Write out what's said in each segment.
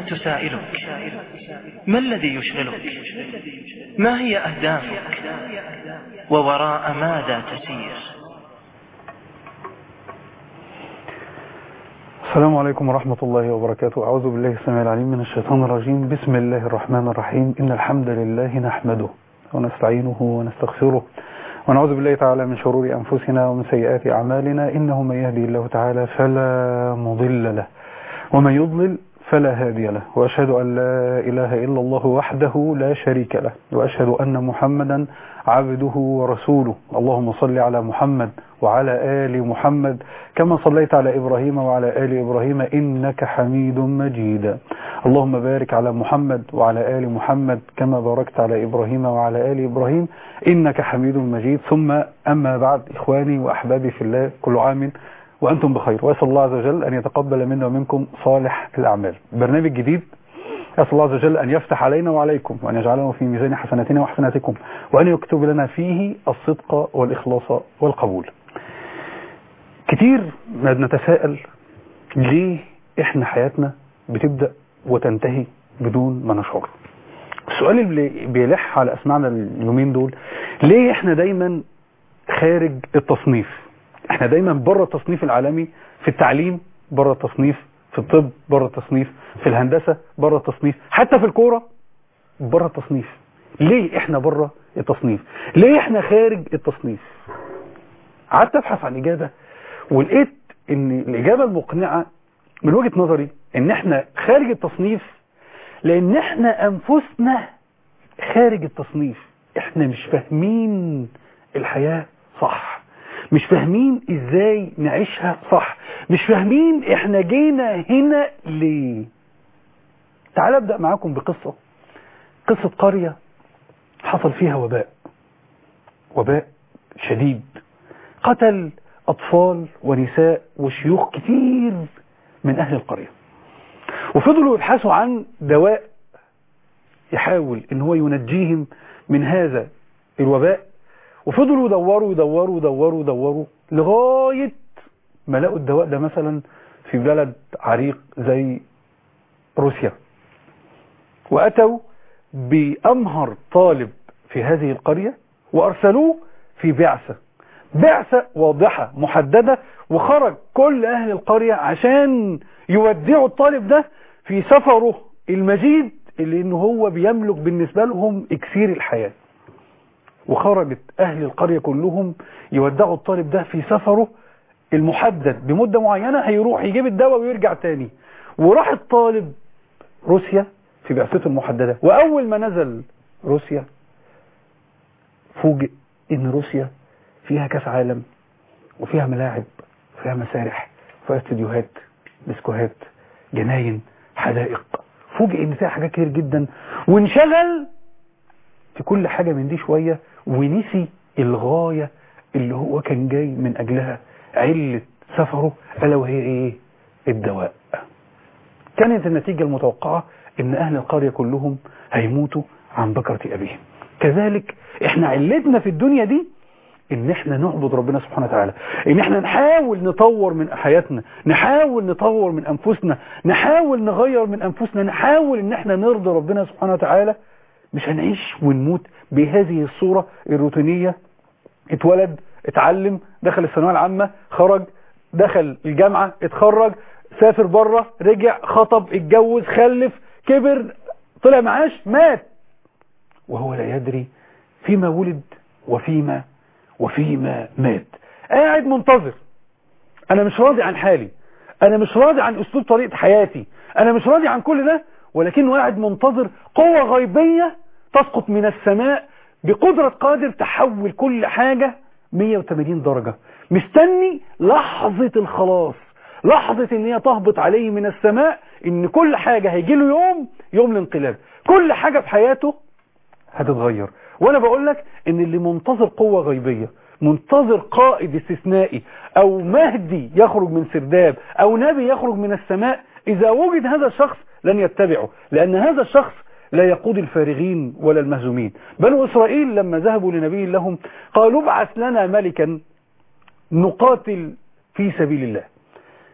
تسائلك ما الذي يشغلك ما هي أهدافك ووراء ماذا تسير السلام عليكم ورحمة الله وبركاته أعوذ بالله السميع العليم من الشيطان الرجيم بسم الله الرحمن الرحيم إن الحمد لله نحمده ونستعينه ونستغفره ونعوذ بالله تعالى من شرور أنفسنا ومن سيئات أعمالنا إنه من يهدي الله تعالى فلا مضل له ومن يضلل فلا هادي له وأشهد أن لا إله إلا الله وحده لا شريك له وأشهد أن محمدا عبده ورسوله اللهم صل على محمد وعلى آل محمد كما صليت على إبراهيم وعلى آل إبراهيم إنك حميد مجيد اللهم بارك على محمد وعلى آل محمد كما باركت على إبراهيم وعلى آل إبراهيم إنك حميد مجيد ثم أما بعد إخواني وأحبابي في الله كل عام وأنتم بخير وأسأل الله عز وجل أن يتقبل منا ومنكم صالح الأعمال برنامج جديد أسأل الله عز وجل أن يفتح علينا وعليكم وأن يجعله في ميزان حسناتنا وحسناتكم وأن يكتب لنا فيه الصدق والإخلاص والقبول كتير ما بنتساءل ليه إحنا حياتنا بتبدأ وتنتهي بدون ما نشعر السؤال اللي بيلح على أسمعنا اليومين دول ليه إحنا دايما خارج التصنيف احنا دايما بره التصنيف العالمي في التعليم بره التصنيف في الطب بره التصنيف في الهندسة بره التصنيف حتى في الكورة بره التصنيف ليه احنا بره التصنيف ليه احنا خارج التصنيف قعدت ابحث عن اجابة ولقيت ان الاجابة المقنعة من وجهة نظري ان احنا خارج التصنيف لان احنا انفسنا خارج التصنيف احنا مش فاهمين الحياة صح مش فاهمين ازاي نعيشها صح مش فاهمين احنا جينا هنا ليه تعال ابدأ معاكم بقصة قصة قرية حصل فيها وباء وباء شديد قتل أطفال ونساء وشيوخ كتير من أهل القرية وفضلوا يبحثوا عن دواء يحاول ان هو ينجيهم من هذا الوباء وفضلوا يدوروا يدوروا يدوروا يدوروا لغاية ما لقوا الدواء ده مثلا في بلد عريق زي روسيا وأتوا بأمهر طالب في هذه القرية وأرسلوه في بعثة بعثة واضحة محددة وخرج كل أهل القرية عشان يودعوا الطالب ده في سفره المجيد اللي إنه هو بيملك بالنسبة لهم إكسير الحياة وخرجت أهل القرية كلهم يودعوا الطالب ده في سفره المحدد بمدة معينة هيروح يجيب الدواء ويرجع تاني وراح الطالب روسيا في بعثته المحددة وأول ما نزل روسيا فوجئ إن روسيا فيها كاس عالم وفيها ملاعب فيها مسارح فيها استديوهات ديسكوهات جناين حدائق فوجئ إن فيها حاجات كتير جدا وانشغل في كل حاجة من دي شوية ونسي الغاية اللي هو كان جاي من أجلها علة سفره ألا وهي إيه الدواء كانت النتيجة المتوقعة إن أهل القرية كلهم هيموتوا عن بكرة أبيهم كذلك إحنا علتنا في الدنيا دي إن إحنا نعبد ربنا سبحانه وتعالى إن إحنا نحاول نطور من حياتنا نحاول نطور من أنفسنا نحاول نغير من أنفسنا نحاول إن إحنا نرضي ربنا سبحانه وتعالى مش هنعيش ونموت بهذه الصورة الروتينية اتولد اتعلم دخل الثانويه العامة خرج دخل الجامعة اتخرج سافر بره رجع خطب اتجوز خلف كبر طلع معاش مات وهو لا يدري فيما ولد وفيما وفيما مات قاعد منتظر انا مش راضي عن حالي انا مش راضي عن اسلوب طريقة حياتي انا مش راضي عن كل ده ولكنه قاعد منتظر قوة غيبية تسقط من السماء بقدرة قادر تحول كل حاجة 180 درجة مستني لحظة الخلاص لحظة ان هي تهبط عليه من السماء ان كل حاجة هيجي له يوم يوم الانقلاب كل حاجة في حياته هتتغير وانا بقول لك ان اللي منتظر قوة غيبية منتظر قائد استثنائي او مهدي يخرج من سرداب او نبي يخرج من السماء اذا وجد هذا الشخص لن يتبعه لان هذا الشخص لا يقود الفارغين ولا المهزومين بنو إسرائيل لما ذهبوا لنبي لهم قالوا ابعث لنا ملكا نقاتل في سبيل الله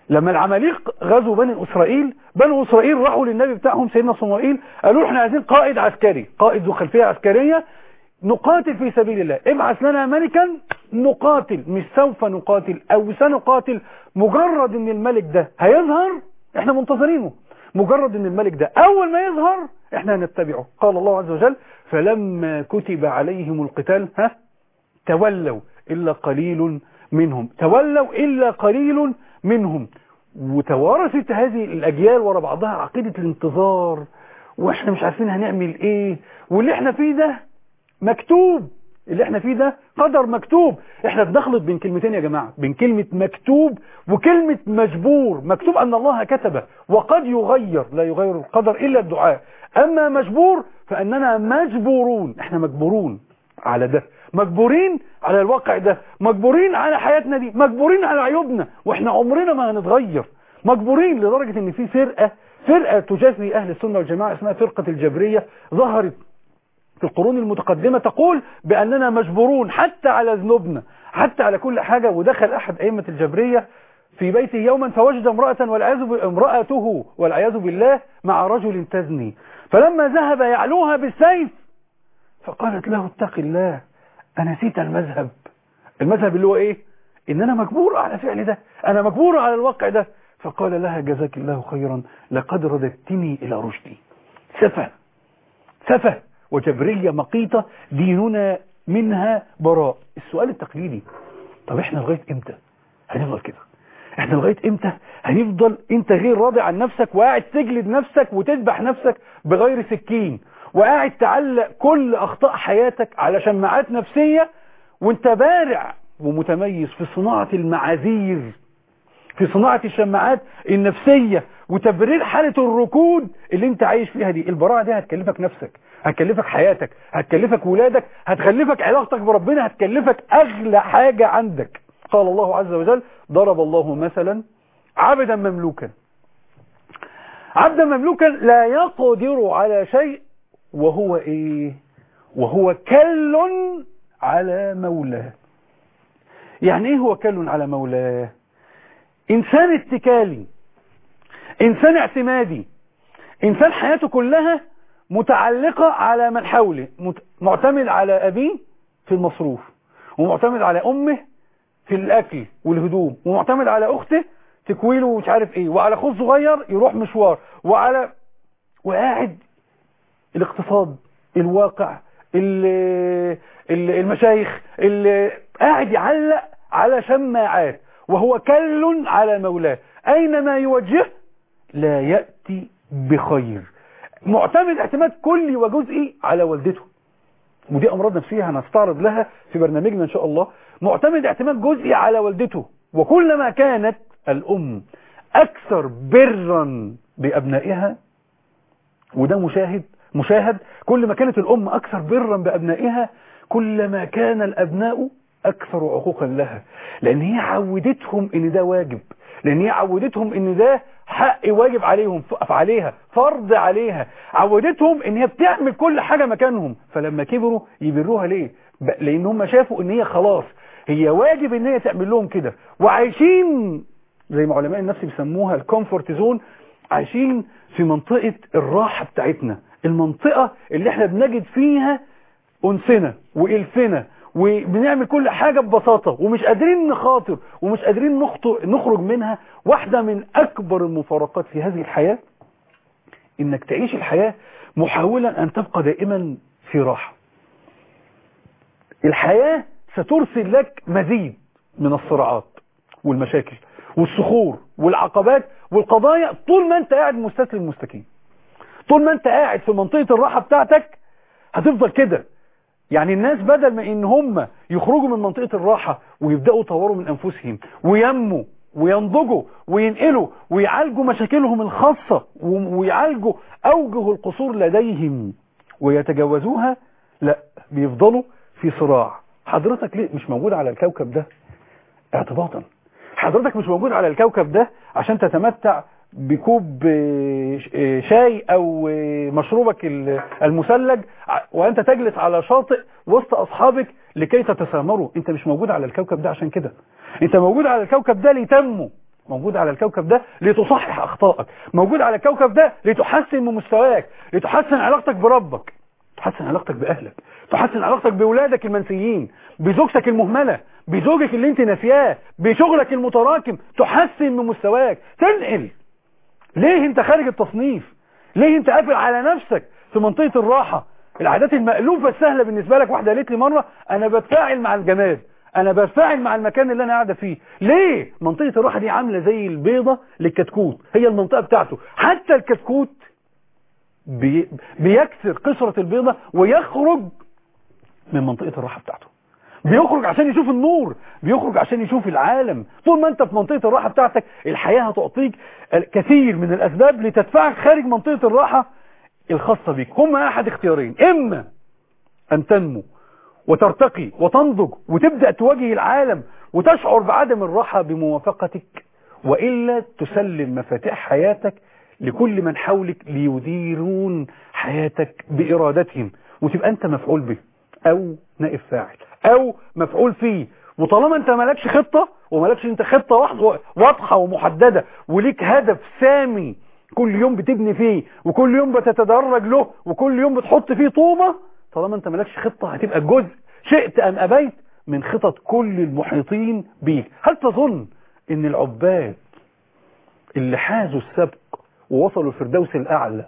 لما العماليق غزوا بني اسرائيل بني اسرائيل راحوا للنبي بتاعهم سيدنا صموئيل قالوا له احنا عايزين قائد عسكري قائد ذو خلفيه عسكريه نقاتل في سبيل الله ابعث لنا ملكا نقاتل مش سوف نقاتل او سنقاتل مجرد ان الملك ده هيظهر احنا منتظرينه مجرد ان الملك ده اول ما يظهر احنا هنتبعه قال الله عز وجل فلما كتب عليهم القتال ها تولوا الا قليل منهم تولوا الا قليل منهم وتوارثت هذه الاجيال ورا بعضها عقيدة الانتظار واحنا مش عارفين هنعمل ايه واللي احنا فيه ده مكتوب اللي احنا فيه ده قدر مكتوب احنا بنخلط بين كلمتين يا جماعة بين كلمة مكتوب وكلمة مجبور مكتوب ان الله كتبه وقد يغير لا يغير القدر الا الدعاء اما مجبور فاننا مجبورون احنا مجبورون على ده مجبورين على الواقع ده مجبورين على حياتنا دي مجبورين على عيوبنا واحنا عمرنا ما هنتغير مجبورين لدرجة ان في فرقة فرقة تجازي اهل السنة والجماعة اسمها فرقة الجبرية ظهرت في القرون المتقدمة تقول بأننا مجبورون حتى على ذنوبنا حتى على كل حاجة ودخل أحد أئمة الجبرية في بيته يوما فوجد امرأة والعياذ ب- امرأته والعياذ بالله مع رجل تزني فلما ذهب يعلوها بالسيف فقالت له اتق الله أنا نسيت المذهب المذهب اللي هو إيه إن أنا مجبور على فعل ده أنا مجبور على الواقع ده فقال لها جزاك الله خيرا لقد رددتني إلى رشدي سفه سفه وجبرية مقيتة ديننا منها براء السؤال التقليدي طب احنا لغاية امتى هنفضل كده احنا لغاية امتى هنفضل انت غير راضي عن نفسك وقاعد تجلد نفسك وتذبح نفسك بغير سكين وقاعد تعلق كل اخطاء حياتك على شماعات نفسية وانت بارع ومتميز في صناعة المعاذير في صناعة الشماعات النفسية وتبرير حالة الركود اللي انت عايش فيها دي البراعة دي هتكلفك نفسك هتكلفك حياتك هتكلفك ولادك هتكلفك علاقتك بربنا هتكلفك اغلى حاجة عندك قال الله عز وجل ضرب الله مثلا عبدا مملوكا عبدا مملوكا لا يقدر على شيء وهو ايه وهو كل على مولاه يعني ايه هو كل على مولاه انسان اتكالي انسان اعتمادي انسان حياته كلها متعلقة على من حوله مت- معتمد على ابيه في المصروف ومعتمد على امه في الاكل والهدوم ومعتمد على اخته تكويله ومش عارف ايه وعلى اخوه الصغير يروح مشوار وعلى وقاعد الاقتصاد الواقع ال- ال- المشايخ ال- قاعد يعلق على شماعات وهو كل على مولاه أينما يوجه لا يأتي بخير معتمد اعتماد كلي وجزئي على والدته ودي أمراض نفسية هنستعرض لها في برنامجنا إن شاء الله معتمد اعتماد جزئي على والدته وكلما كانت الأم أكثر برا بأبنائها وده مشاهد مشاهد كل ما كانت الأم أكثر برا بأبنائها كلما كان الأبناء أكثر عقوقا لها لأن هي عودتهم إن ده واجب لأن هي عودتهم إن ده حق واجب عليهم ف- عليها فرض عليها عودتهم إن هي بتعمل كل حاجة مكانهم فلما كبروا يبروها ليه ب- لأن هم شافوا إن هي خلاص هي واجب إن هي تعمل لهم كده وعايشين زي ما علماء النفس بيسموها الكومفورت زون عايشين في منطقة الراحة بتاعتنا المنطقة اللي احنا بنجد فيها أنسنا وإلفنا وبنعمل كل حاجة ببساطة ومش قادرين نخاطر ومش قادرين نخطئ نخرج منها واحدة من أكبر المفارقات في هذه الحياة إنك تعيش الحياة محاولا أن تبقى دائما في راحة الحياة سترسل لك مزيد من الصراعات والمشاكل والصخور والعقبات والقضايا طول ما انت قاعد مستسلم مستكين طول ما انت قاعد في منطقة الراحة بتاعتك هتفضل كده يعني الناس بدل ما ان هم يخرجوا من منطقة الراحة ويبدأوا يطوروا من انفسهم وينموا وينضجوا وينقلوا ويعالجوا مشاكلهم الخاصة و- ويعالجوا اوجه القصور لديهم ويتجاوزوها لا بيفضلوا في صراع حضرتك ليه مش موجود على الكوكب ده اعتباطا حضرتك مش موجود على الكوكب ده عشان تتمتع بكوب آه، ش- آه، شاي او آه، مشروبك ال- المثلج ع- وانت تجلس على شاطئ وسط اصحابك لكي تتسامروا انت مش موجود على الكوكب ده عشان كده انت موجود على الكوكب ده لتنمو موجود على الكوكب ده لتصحح اخطائك موجود على الكوكب ده لتحسن من مستواك لتحسن علاقتك بربك تحسن علاقتك باهلك تحسن علاقتك باولادك المنسيين بزوجتك المهمله بزوجك اللي انت ناسياه بشغلك المتراكم تحسن من مستواك تنقل ليه انت خارج التصنيف ليه انت قافل على نفسك في منطقه الراحه العادات المألوفة السهلة بالنسبة لك واحدة قالت لي مرة انا بتفاعل مع الجماد انا بتفاعل مع المكان اللي انا قاعدة فيه ليه منطقة الراحة دي عاملة زي البيضة للكتكوت هي المنطقة بتاعته حتى الكتكوت بي بيكسر قشرة البيضة ويخرج من منطقة الراحة بتاعته بيخرج عشان يشوف النور بيخرج عشان يشوف العالم طول ما انت في منطقة الراحة بتاعتك الحياة هتعطيك كثير من الاسباب لتدفعك خارج منطقة الراحة الخاصة بك هما احد اختيارين اما ان تنمو وترتقي وتنضج وتبدأ تواجه العالم وتشعر بعدم الراحة بموافقتك وإلا تسلم مفاتيح حياتك لكل من حولك ليديرون حياتك بإرادتهم وتبقى أنت مفعول به أو نائب فاعل أو مفعول فيه وطالما أنت مالكش خطة ومالكش أنت خطة واضحة ومحددة وليك هدف سامي كل يوم بتبني فيه وكل يوم بتتدرج له وكل يوم بتحط فيه طوبة طالما انت مالكش خطة هتبقى جزء شئت ام ابيت من خطط كل المحيطين بيك هل تظن ان العباد اللي حازوا السبق ووصلوا الفردوس الاعلى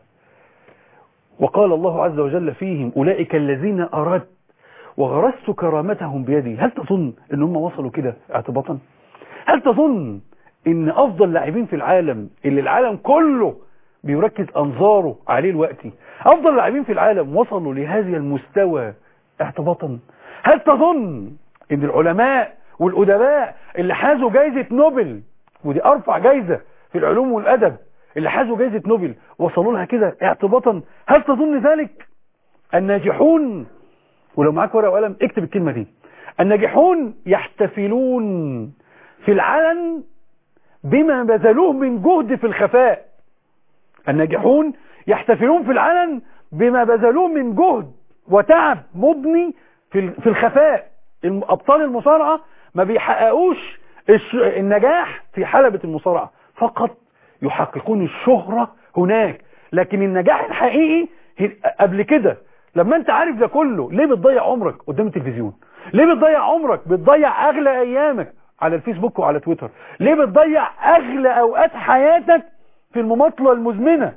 وقال الله عز وجل فيهم اولئك الذين اردت وغرست كرامتهم بيدي هل تظن ان هم وصلوا كده اعتباطا هل تظن ان افضل لاعبين في العالم اللي العالم كله بيركز انظاره عليه الوقتي افضل لاعبين في العالم وصلوا لهذا المستوى اعتباطا هل تظن ان العلماء والادباء اللي حازوا جائزة نوبل ودي ارفع جائزة في العلوم والادب اللي حازوا جائزة نوبل وصلوا لها كده اعتباطا هل تظن ذلك الناجحون ولو معاك ورقه وقلم اكتب الكلمة دي الناجحون يحتفلون في العلن بما بذلوه من جهد في الخفاء الناجحون يحتفلون في العلن بما بذلوه من جهد وتعب مضني في الخفاء أبطال المصارعة ما بيحققوش النجاح في حلبة المصارعة فقط يحققون الشهرة هناك لكن النجاح الحقيقي قبل كده لما انت عارف ده كله ليه بتضيع عمرك قدام التلفزيون ليه بتضيع عمرك بتضيع اغلى ايامك على الفيسبوك وعلى تويتر ليه بتضيع اغلى اوقات حياتك في المماطلة المزمنة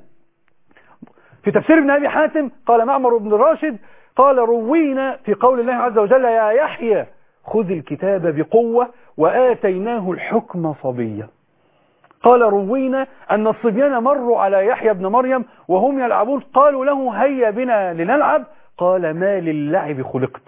في تفسير ابن ابي حاتم قال معمر بن راشد قال روينا في قول الله عز وجل يا يحيى خذ الكتاب بقوة وآتيناه الحكم صبيا قال روينا أن الصبيان مروا على يحيى بن مريم وهم يلعبون قالوا له هيا بنا لنلعب قال ما للعب خلقت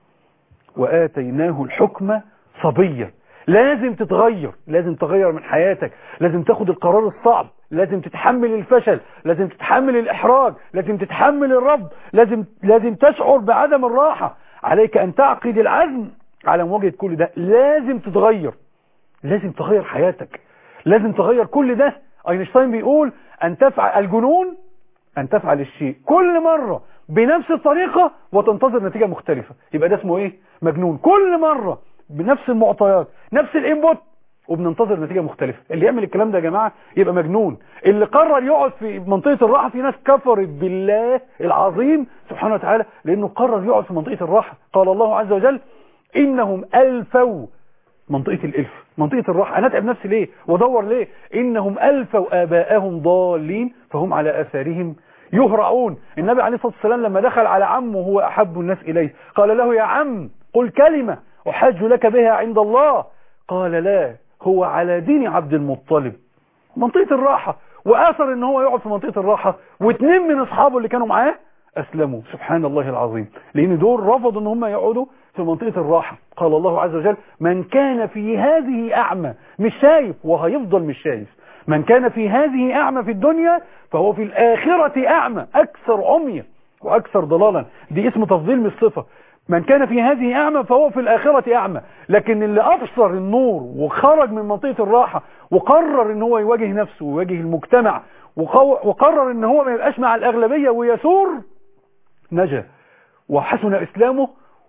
وآتيناه الحكم صبيا لازم تتغير لازم تغير من حياتك لازم تاخد القرار الصعب لازم تتحمل الفشل لازم تتحمل الإحراج لازم تتحمل الرفض لازم لازم تشعر بعدم الراحة عليك أن تعقد العزم على مواجهة كل ده لازم تتغير لازم تغير حياتك لازم تغير كل ده أينشتاين بيقول أن تفعل الجنون أن تفعل الشيء كل مرة بنفس الطريقة وتنتظر نتيجة مختلفة يبقى ده اسمه ايه مجنون كل مرة بنفس المعطيات نفس الانبوت وبننتظر نتيجة مختلفة اللي يعمل الكلام ده يا جماعة يبقى مجنون اللي قرر يقعد في منطقة الراحة في ناس كفرت بالله العظيم سبحانه وتعالى لانه قرر يقعد في منطقة الراحة قال الله عز وجل انهم الفوا منطقة الالف منطقة الراحة انا اتعب نفسي ليه وادور ليه انهم الفوا اباءهم ضالين فهم على اثارهم يهرعون النبي عليه الصلاة والسلام لما دخل على عمه هو احب الناس اليه قال له يا عم قل كلمة احج لك بها عند الله قال لا هو على دين عبد المطلب منطقة الراحة وآثر ان هو يقعد في منطقة الراحة واثنين من اصحابه اللي كانوا معاه اسلموا سبحان الله العظيم لان دول رفضوا ان هم يقعدوا في منطقة الراحة قال الله عز وجل من كان في هذه اعمى مش شايف وهيفضل مش شايف من كان في هذه اعمى في الدنيا فهو في الاخرة اعمى اكثر عمية واكثر ضلالا دي اسم تفضيل من الصفة من كان في هذه أعمى فهو في الآخرة أعمى لكن اللي أبصر النور وخرج من منطقة الراحة وقرر ان هو يواجه نفسه ويواجه المجتمع وقرر ان هو ما يبقاش مع الأغلبية ويثور نجا وحسن إسلامه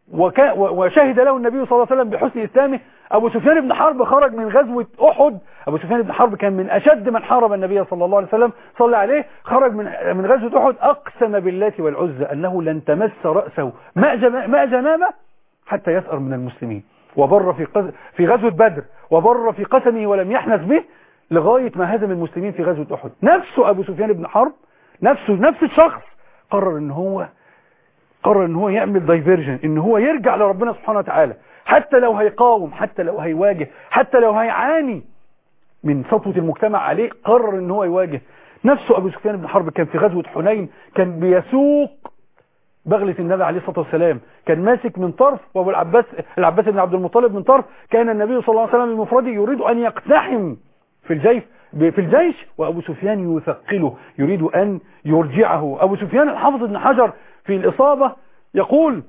وكا وشهد له النبي صلى الله عليه وسلم بحسن إسلامه أبو سفيان بن حرب خرج من غزوة أحد أبو سفيان بن حرب كان من أشد من حارب النبي صلى الله عليه وسلم صلى عليه خرج من من غزوة أحد أقسم باللات والعزى أنه لن تمس رأسه ماء جنابه حتى يسأر من المسلمين وبر في في غزوة بدر وبر في قسمه ولم يحنث به لغاية ما هزم المسلمين في غزوة أحد نفسه أبو سفيان بن حرب نفسه نفس الشخص قرر ان هو قرر ان هو يعمل دايفيرجن ان هو يرجع لربنا سبحانه وتعالى حتى لو هيقاوم حتى لو هيواجه حتى لو هيعاني من سطوة المجتمع عليه قرر ان هو يواجه نفسه ابو سفيان بن حرب كان في غزوة حنين كان بيسوق بغلة النبي عليه الصلاة والسلام كان ماسك من طرف وابو العباس العباس بن عبد المطلب من طرف كان النبي صلى الله عليه وسلم المفردي يريد ان يقتحم في الجيش في الجيش وابو سفيان يثقله يريد ان يرجعه ابو سفيان الحافظ بن حجر في الاصابة يقول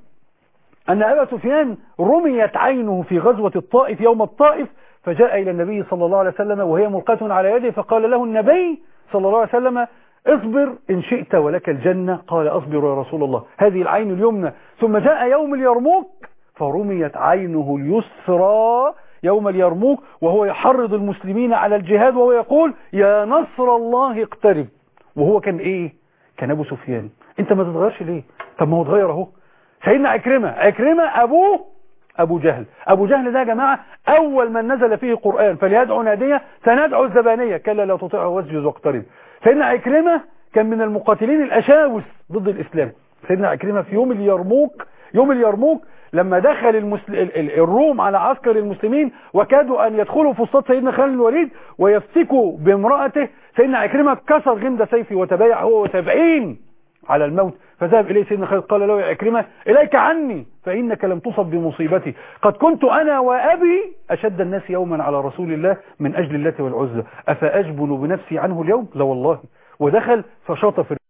أن أبا سفيان رميت عينه في غزوة الطائف يوم الطائف فجاء إلى النبي صلى الله عليه وسلم وهي ملقاة على يده فقال له النبي صلى الله عليه وسلم اصبر إن شئت ولك الجنة قال أصبر يا رسول الله هذه العين اليمنى ثم جاء يوم اليرموك فرميت عينه اليسرى يوم اليرموك وهو يحرض المسلمين على الجهاد وهو يقول يا نصر الله اقترب وهو كان ايه كان ابو سفيان انت ما تتغيرش ليه طب ما هو اتغير اهو سيدنا عكرمة عكرمة ابوه ابو جهل ابو جهل ده يا جماعة اول من نزل فيه قرآن فليدعو نادية سندعو الزبانية كلا لا تطيعه واسجد واقترب سيدنا عكرمة كان من المقاتلين الاشاوس ضد الاسلام سيدنا عكرمة في يوم اليرموك يوم اليرموك لما دخل المسل... الروم على عسكر المسلمين وكادوا أن يدخلوا في وسط سيدنا خالد الوليد ويفتكوا بامرأته سيدنا عكرمة كسر غمد سيفه وتبايع هو وسبعين على الموت فذهب إليه سيدنا خالد قال له يا عكرمة إليك عني فإنك لم تصب بمصيبتي قد كنت أنا وأبي أشد الناس يوما على رسول الله من أجل الله والعزة أفأجبن بنفسي عنه اليوم لا والله ودخل فشاط في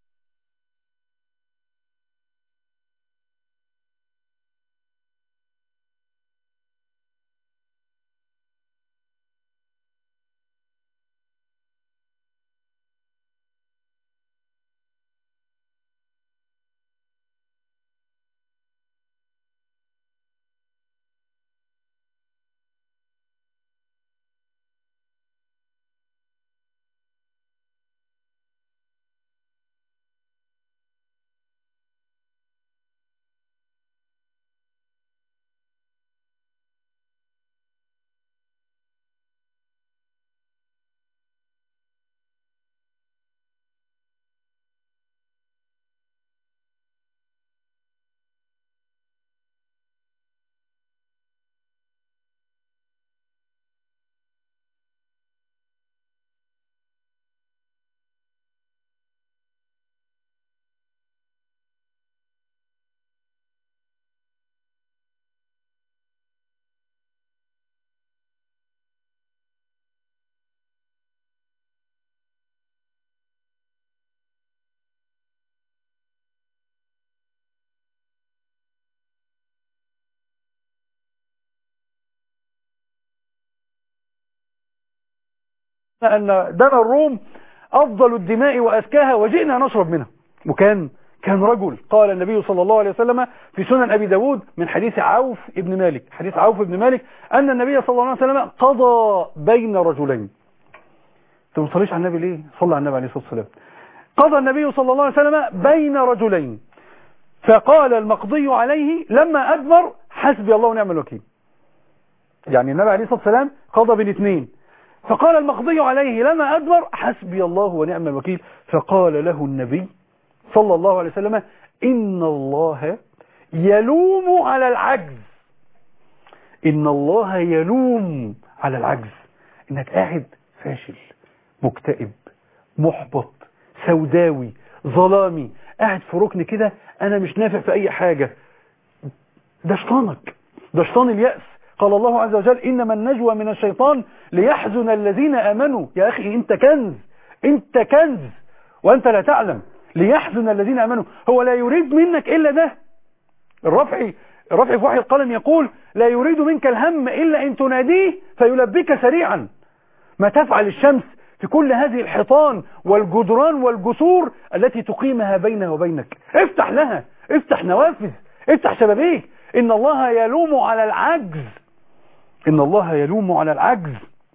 أن دم الروم أفضل الدماء وأزكاها وجئنا نشرب منها وكان كان رجل قال النبي صلى الله عليه وسلم في سنن أبي داود من حديث عوف ابن مالك حديث عوف ابن مالك أن النبي صلى الله عليه وسلم قضى بين رجلين انت ما تصليش على النبي ليه صلى على النبي عليه الصلاة والسلام قضى النبي صلى الله عليه وسلم بين رجلين فقال المقضي عليه لما أدبر حسبي الله ونعم الوكيل يعني النبي عليه الصلاة والسلام قضى بين اثنين فقال المقضي عليه لما أدبر حسبي الله ونعم الوكيل فقال له النبي صلى الله عليه وسلم إن الله يلوم على العجز إن الله يلوم على العجز إنك قاعد فاشل مكتئب محبط سوداوي ظلامي قاعد في ركن كده أنا مش نافع في أي حاجة ده شطانك ده شطان اليأس قال الله عز وجل إنما النجوى من الشيطان ليحزن الذين آمنوا يا أخي أنت كنز أنت كنز وأنت لا تعلم ليحزن الذين آمنوا هو لا يريد منك إلا ده الرفعي الرفعي في وحي القلم يقول لا يريد منك الهم إلا أن تناديه فيلبيك سريعا ما تفعل الشمس في كل هذه الحيطان والجدران والجسور التي تقيمها بينها وبينك افتح لها افتح نوافذ افتح شبابيك ان الله يلوم على العجز ان الله يلوم على العجز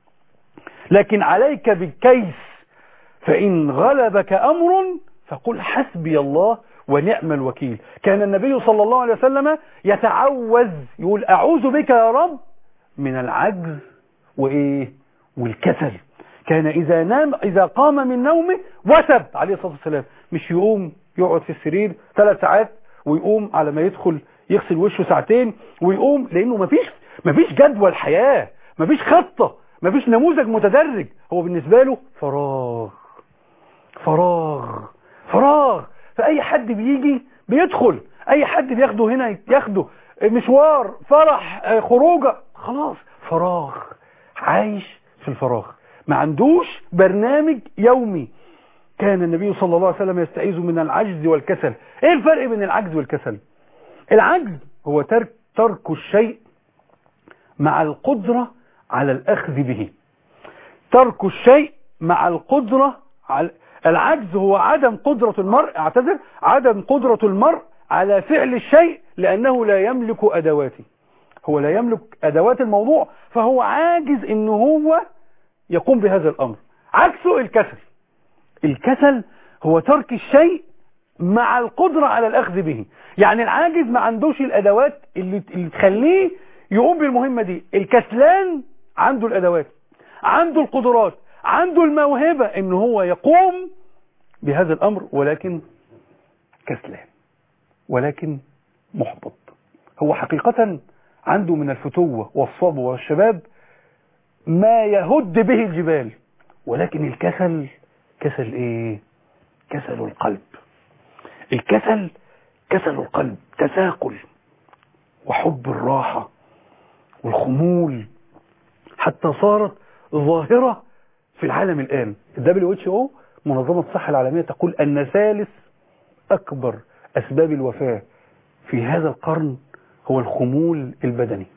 لكن عليك بالكيس فإن غلبك أمر فقل حسبي الله ونعم الوكيل كان النبي صلى الله عليه وسلم يتعوذ يقول أعوذ بك يا رب من العجز وإيه والكسل كان إذا نام إذا قام من نومه وثب عليه الصلاة والسلام مش يقوم يقعد في السرير ثلاث ساعات ويقوم على ما يدخل يغسل وشه ساعتين ويقوم لأنه مفيش مفيش جدول حياة مفيش خطة مفيش نموذج متدرج هو بالنسبة له فراغ فراغ فراغ فأي حد بيجي بيدخل أي حد بياخده هنا ياخده مشوار فرح خروجه خلاص فراغ عايش في الفراغ ما عندوش برنامج يومي كان النبي صلى الله عليه وسلم يستعيذ من العجز والكسل ايه الفرق بين العجز والكسل العجز هو ترك ترك الشيء مع القدرة على الأخذ به ترك الشيء مع القدرة على العجز هو عدم قدرة المرء اعتذر عدم قدرة المرء على فعل الشيء لأنه لا يملك أدواته هو لا يملك أدوات الموضوع فهو عاجز إنه هو يقوم بهذا الأمر عكسه الكسل الكسل هو ترك الشيء مع القدرة على الأخذ به يعني العاجز ما عندوش الأدوات اللي, اللي تخليه يقوم بالمهمة دي الكسلان عنده الأدوات عنده القدرات عنده الموهبة ان هو يقوم بهذا الأمر ولكن كسلان ولكن محبط هو حقيقة عنده من الفتوة والصبر والشباب ما يهد به الجبال ولكن الكسل كسل ايه كسل القلب الكسل كسل القلب تثاقل وحب الراحة والخمول حتى صارت ظاهرة في العالم الآن ال WHO منظمة الصحة العالمية تقول أن ثالث أكبر أسباب الوفاة في هذا القرن هو الخمول البدني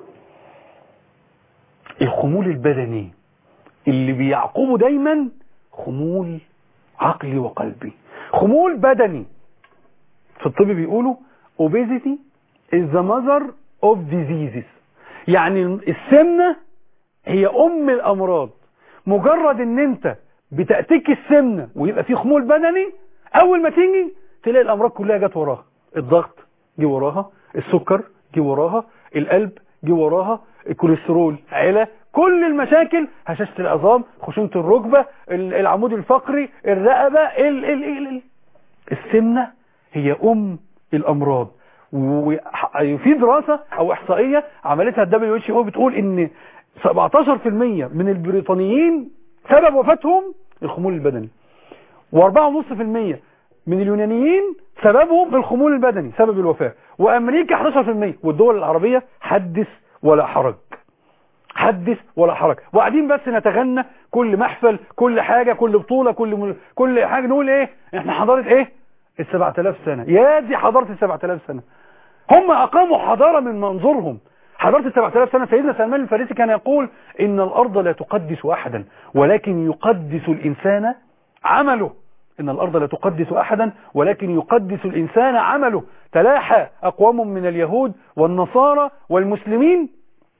الخمول البدني اللي بيعقبه دايما خمول عقلي وقلبي خمول بدني في الطب بيقولوا obesity is the mother of diseases يعني السمنة هي أم الأمراض مجرد ان انت بتأتيك السمنة ويبقى في خمول بدني اول ما تيجي تلاقي الامراض كلها جت وراها الضغط جه وراها السكر جه وراها القلب جه وراها الكوليسترول علا كل المشاكل هشاشة العظام خشونة الركبة العمود الفقري الرقبة ال ال ال ال السمنة هي ام الامراض وفي دراسة او احصائية عملتها الدبليو اتش او بتقول ان 17% من البريطانيين سبب وفاتهم الخمول البدني و4.5% من اليونانيين سببهم الخمول البدني سبب الوفاة وامريكا 11% والدول العربية حدث ولا حرج حدث ولا حرج وقاعدين بس نتغنى كل محفل كل حاجة كل بطولة كل مل... كل حاجة نقول ايه احنا حضارة ايه ال 7000 سنة يا دي حضارة ال 7000 سنة هم اقاموا حضارة من منظورهم حضارة ال 7000 سنة سيدنا سلمان الفارسي كان يقول إن الأرض لا تقدس أحدا ولكن يقدس الإنسان عمله إن الأرض لا تقدس أحدا ولكن يقدس الإنسان عمله تلاحى أقوام من اليهود والنصارى والمسلمين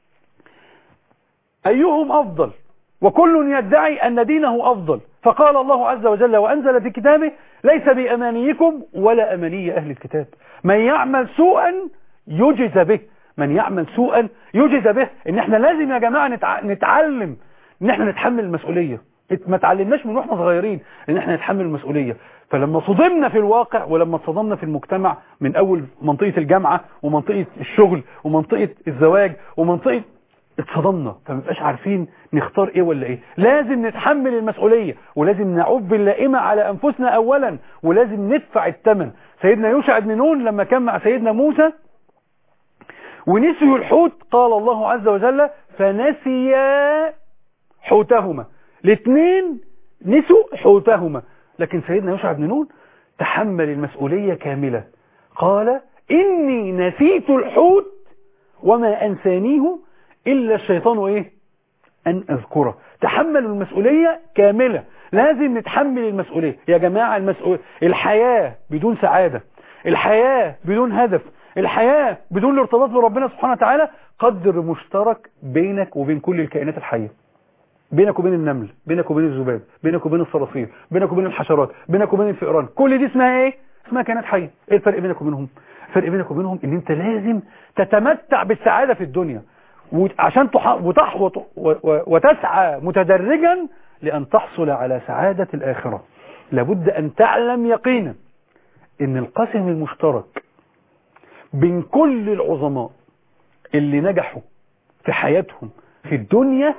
أيهم أفضل وكل يدعي أن دينه أفضل فقال الله عز وجل وأنزل في كتابه ليس بأمانيكم ولا أماني أهل الكتاب من يعمل سوءا يجز به من يعمل سوءا يجز به ان احنا لازم يا جماعة نتع... نتعلم ان احنا نتحمل المسؤولية ما تعلمناش من واحنا صغيرين ان احنا نتحمل المسؤولية فلما صدمنا في الواقع ولما صدمنا في المجتمع من اول منطقة الجامعة ومنطقة الشغل ومنطقة الزواج ومنطقة اتصدمنا فمبقاش عارفين نختار ايه ولا ايه لازم نتحمل المسؤولية ولازم نعب اللائمة على انفسنا اولا ولازم ندفع الثمن سيدنا يوشع بن نون لما كان مع سيدنا موسى ونسيوا الحوت قال الله عز وجل فنسيا حوتهما الاثنين نسوا حوتهما لكن سيدنا يوشع بن نون تحمل المسؤولية كاملة قال إني نسيت الحوت وما أنسانيه إلا الشيطان إيه أن أذكره تحملوا المسؤولية كاملة لازم نتحمل المسؤولية يا جماعة المسؤولية الحياة بدون سعادة الحياة بدون هدف الحياة بدون الارتباط بربنا سبحانه وتعالى قدر مشترك بينك وبين كل الكائنات الحية بينك وبين النمل بينك وبين الذباب بينك وبين الصراصير بينك وبين الحشرات بينك وبين الفئران كل دي اسمها ايه اسمها كائنات حية ايه الفرق بينك وبينهم الفرق بينك وبينهم ان انت لازم تتمتع بالسعادة في الدنيا وعشان تح... وتح... وت... و... و... وتسعى متدرجا لأن تحصل على سعادة الآخرة لابد أن تعلم يقينا ان القسم المشترك بين كل العظماء اللي نجحوا في حياتهم في الدنيا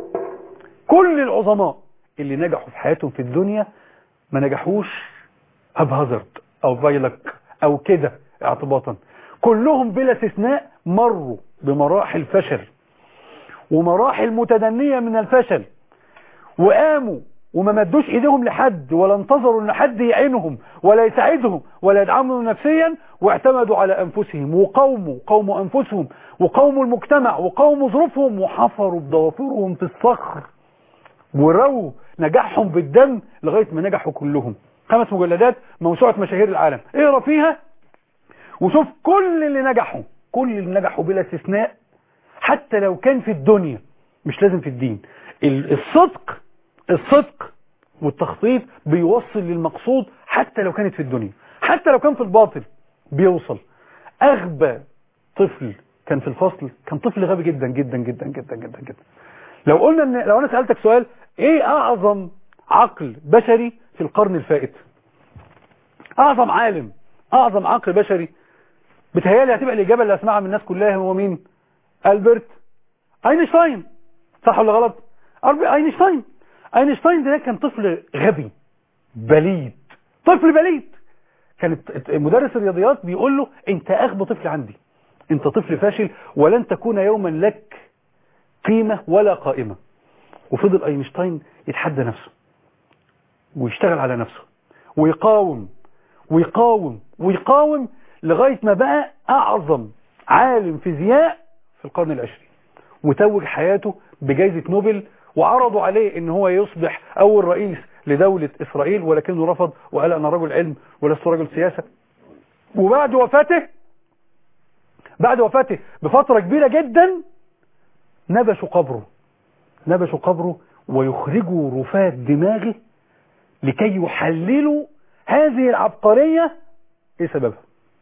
كل العظماء اللي نجحوا في حياتهم في الدنيا ما نجحوش هبهزرد او بايلك او كده اعتباطا كلهم بلا استثناء مروا بمراحل فشل ومراحل متدنية من الفشل وقاموا وما مدوش ايديهم لحد ولا انتظروا ان حد يعينهم ولا يساعدهم ولا يدعمهم نفسيا واعتمدوا على انفسهم وقوموا قوموا انفسهم وقوموا المجتمع وقوموا ظروفهم وحفروا بضوافرهم في الصخر ورووا نجاحهم بالدم لغاية ما نجحوا كلهم خمس مجلدات موسوعة مشاهير العالم اقرا فيها وشوف كل اللي نجحوا كل اللي نجحوا بلا استثناء حتى لو كان في الدنيا مش لازم في الدين الصدق الصدق والتخطيط بيوصل للمقصود حتى لو كانت في الدنيا حتى لو كان في الباطل بيوصل اغبى طفل كان في الفصل كان طفل غبي جدا جدا جدا جدا جدا جدا لو قلنا ان لو انا سألتك سؤال ايه اعظم عقل بشري في القرن الفائت اعظم عالم اعظم عقل بشري بتهيالي هتبقى الاجابه اللي اسمعها من الناس كلها هو مين البرت اينشتاين صح ولا غلط اينشتاين اينشتاين ده كان طفل غبي بليد طفل بليد كانت مدرس الرياضيات بيقول له انت اغبى طفل عندي انت طفل فاشل ولن تكون يوما لك قيمة ولا قائمة وفضل اينشتاين يتحدى نفسه ويشتغل على نفسه ويقاوم ويقاوم ويقاوم لغاية ما بقى اعظم عالم فيزياء في القرن العشرين وتوج حياته بجائزة نوبل وعرضوا عليه ان هو يصبح اول رئيس لدولة اسرائيل ولكنه رفض وقال انا رجل علم ولست رجل سياسة وبعد وفاته بعد وفاته بفترة كبيرة جدا نبشوا قبره نبشوا قبره ويخرجوا رفات دماغه لكي يحللوا هذه العبقرية ايه سببها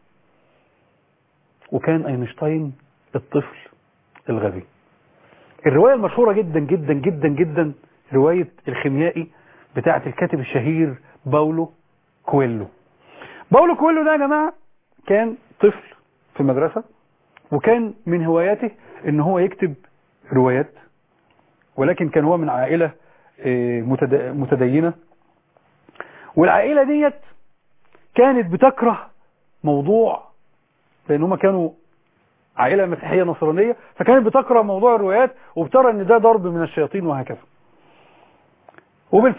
وكان اينشتاين الطفل الغبي الرواية المشهورة جدا جدا جدا جدا رواية الخيميائي بتاعة الكاتب الشهير باولو كويلو باولو كويلو ده يا جماعة كان طفل في المدرسة وكان من هواياته ان هو يكتب روايات ولكن كان هو من عائلة متدينة والعائلة ديت كانت بتكره موضوع لان هم كانوا عائلة مسيحية نصرانية فكانت بتكره موضوع الروايات وبترى ان ده ضرب من الشياطين وهكذا وبالفعل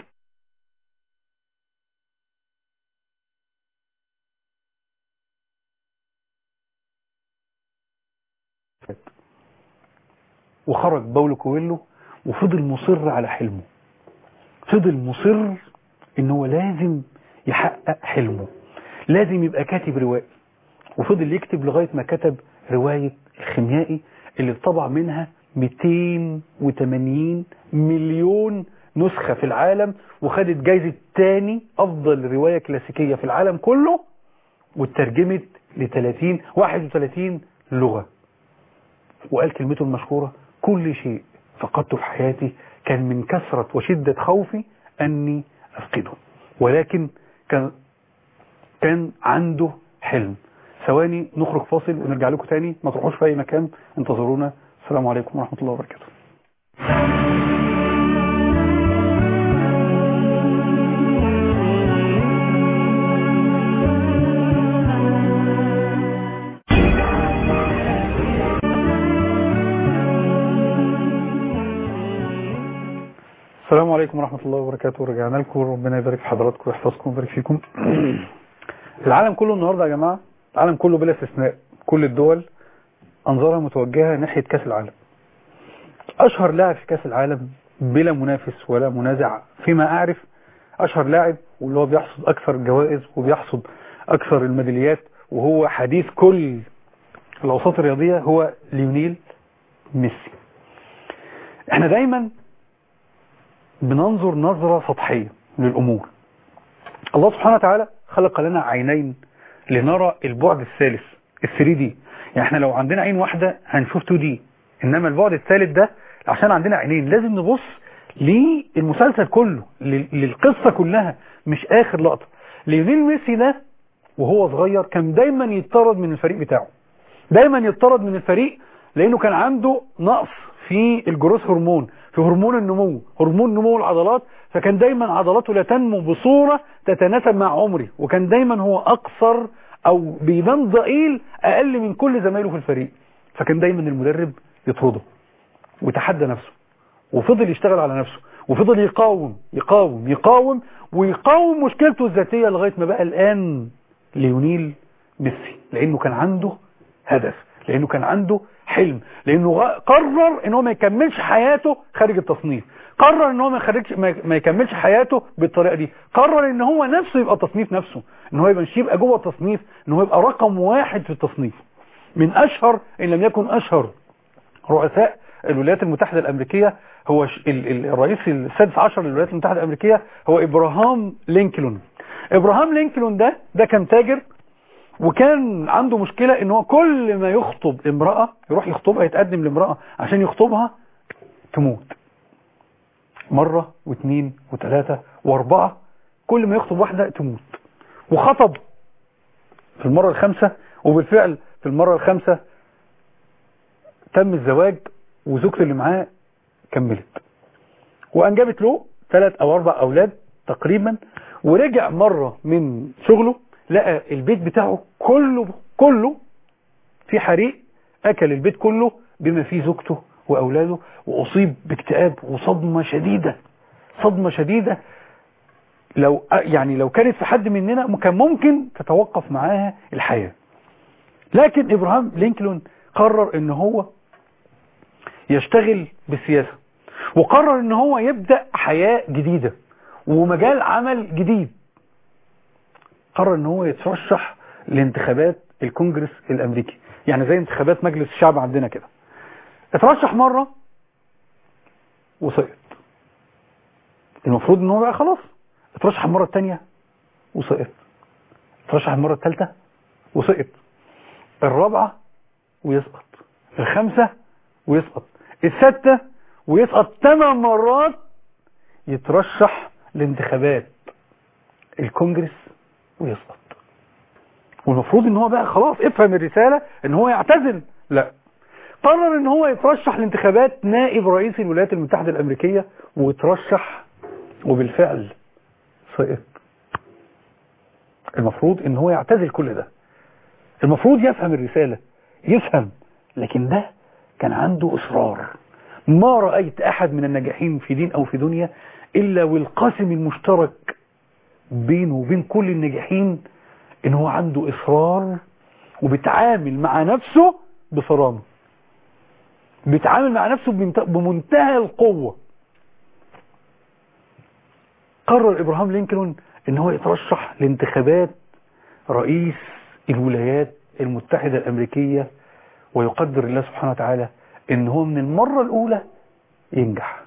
وخرج باولو كويلو وفضل مصر على حلمه فضل مصر ان هو لازم يحقق حلمه لازم يبقى كاتب روائي وفضل يكتب لغاية ما كتب رواية الخيميائي اللي طبع منها 280 مليون نسخة في العالم وخدت جايزة تاني أفضل رواية كلاسيكية في العالم كله واترجمت ل 30 31 لغة وقال كلمته المشهورة كل شيء فقدته في حياتي كان من كثرة وشدة خوفي أني أفقده ولكن كان كان عنده حلم ثواني نخرج فاصل ونرجع لكم تاني ما تروحوش في أي مكان انتظرونا السلام عليكم ورحمة الله وبركاته السلام عليكم ورحمة الله وبركاته رجعنا لكم ربنا يبارك في حضراتكم ويحفظكم ويبارك فيكم العالم كله النهاردة يا جماعة العالم كله بلا استثناء كل الدول أنظارها متوجهة ناحية كأس العالم أشهر لاعب في كأس العالم بلا منافس ولا منازع فيما أعرف أشهر لاعب واللي هو بيحصد أكثر الجوائز وبيحصد أكثر الميداليات وهو حديث كل الاوساط الرياضيه هو ليونيل ميسي احنا دايما بننظر نظره سطحيه للامور الله سبحانه وتعالى خلق لنا عينين لنرى البعد الثالث ال 3 دي يعني احنا لو عندنا عين واحده هنشوف 2 دي انما البعد الثالث ده عشان عندنا عينين لازم نبص للمسلسل كله لل- للقصه كلها مش اخر لقطه ليونيل ميسي ده وهو صغير كان دايما يطرد من الفريق بتاعه دايما يطرد من الفريق لانه كان عنده نقص في الجروث هرمون في هرمون النمو هرمون نمو العضلات فكان دايما عضلاته لا تنمو بصورة تتناسب مع عمره وكان دايما هو اقصر او بيبان ضئيل اقل من كل زمايله في الفريق فكان دايما المدرب يطرده وتحدى نفسه وفضل يشتغل على نفسه وفضل يقاوم يقاوم يقاوم ويقاوم مشكلته الذاتية لغاية ما بقى الآن ليونيل ميسي لأنه كان عنده هدف لأنه كان عنده حلم لأنه غ- قرر ان هو ما يكملش حياته خارج التصنيف قرر ان هو ما يخرجش ما ما يكملش حياته بالطريقة دي قرر ان هو نفسه يبقى تصنيف نفسه ان هو يبقى مش يبقى جوه التصنيف ان هو يبقى رقم واحد في التصنيف من اشهر ان لم يكن اشهر رؤساء الولايات المتحدة الأمريكية هو ش- ال- ال- الرئيس السادس عشر للولايات المتحدة الأمريكية هو إبراهام لينكولن إبراهام لينكولن ده ده كان تاجر وكان عنده مشكلة ان هو كل ما يخطب امرأة يروح يخطبها يتقدم لامرأة عشان يخطبها تموت مرة واثنين وثلاثة واربعة كل ما يخطب واحدة تموت وخطب في المرة الخامسة وبالفعل في المرة الخامسة تم الزواج وزوجته اللي معاه كملت وانجبت له ثلاث او اربع اولاد تقريبا ورجع مرة من شغله لقى البيت بتاعه كله كله في حريق اكل البيت كله بما فيه زوجته واولاده واصيب باكتئاب وصدمة شديدة صدمة شديدة لو يعني لو كانت في حد مننا كان ممكن تتوقف معاها الحياة لكن ابراهام لينكولن قرر ان هو يشتغل بالسياسة وقرر ان هو يبدأ حياة جديدة ومجال عمل جديد قرر ان هو يترشح لانتخابات الكونجرس الامريكي يعني زي انتخابات مجلس الشعب عندنا كده اترشح مرة وسقط المفروض ان هو بقى خلاص اترشح المرة الثانية وسقط اترشح المرة الثالثة وسقط الرابعة ويسقط الخامسة ويسقط الستة ويسقط ثمان مرات يترشح لانتخابات الكونجرس ويسقط والمفروض ان هو بقى خلاص افهم الرسالة ان هو يعتزل لا قرر ان هو يترشح لانتخابات نائب رئيس الولايات المتحدة الامريكية ويترشح وبالفعل سقط المفروض ان هو يعتزل كل ده المفروض يفهم الرسالة يفهم لكن ده كان عنده اصرار ما رأيت احد من الناجحين في دين او في دنيا الا والقاسم المشترك بينه وبين كل الناجحين ان هو عنده اصرار وبيتعامل مع نفسه بصرامة بيتعامل مع نفسه بمنت- بمنتهى القوة قرر ابراهام لينكولن ان هو يترشح لانتخابات رئيس الولايات المتحدة الامريكية ويقدر الله سبحانه وتعالى ان هو من المرة الاولى ينجح